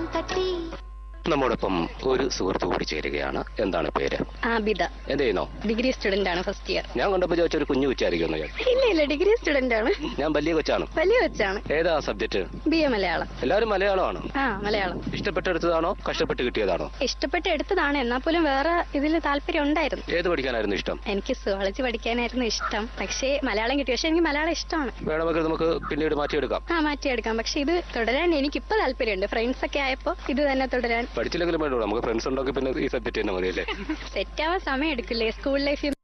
തട്ടി നമ്മോടൊപ്പം ഒരു സുഹൃത്ത് കൂടി ചേരുകയാണ് എന്താണ് പേര് ആബിദ എന്ത് ചെയ്യുന്നോ ഡിഗ്രി സ്റ്റുഡന്റ് ആണ് ഫസ്റ്റ് ഇയർ ഞാൻ കണ്ടപ്പോ ചോദിച്ച ഒരു കുഞ്ഞു ഉച്ചാരിക്കുന്നു ഞാൻ ഇല്ല ഇല്ല ഡിഗ്രി സ്റ്റുഡന്റ് ആണ് ഞാൻ വലിയ കൊച്ചാണ് വലിയ വെച്ചാണ് ഏതാ സബ്ജക്ട് ബി എ മലയാളം എല്ലാവരും മലയാളമാണ് ആ മലയാളം ഇഷ്ടപ്പെട്ടെടുത്തതാണോ കഷ്ടപ്പെട്ട് കിട്ടിയതാണോ ഇഷ്ടപ്പെട്ട് എടുത്തതാണ് എന്നാൽ പോലും വേറെ ഇതിൽ താല്പര്യം ഉണ്ടായിരുന്നു ഏത് പഠിക്കാനായിരുന്നു ഇഷ്ടം എനിക്ക് സുവോളജി പഠിക്കാനായിരുന്നു ഇഷ്ടം പക്ഷേ മലയാളം കിട്ടി പക്ഷെ എനിക്ക് മലയാളം ഇഷ്ടമാണ് വേണമെങ്കിൽ നമുക്ക് പിന്നീട് മാറ്റിയെടുക്കാം ആ മാറ്റിയെടുക്കാം പക്ഷെ ഇത് തുടരാൻ എനിക്കിപ്പോ താല്പര്യമുണ്ട് ഫ്രണ്ട്സ് ഒക്കെ ആയപ്പോ ഇത് തന്നെ തുടരാൻ പഠിച്ചില്ലെങ്കിലും വേണ്ടോ നമുക്ക് ഫ്രണ്ട്സ് ഉണ്ടെങ്കിൽ പിന്നെ ഈ സബ്ജക്ട് തന്നെ മതിയല്ലേ സെറ്റ് ആവാൻ സമയം എടുക്കില്ലേ സ്കൂൾ ലൈഫിൽ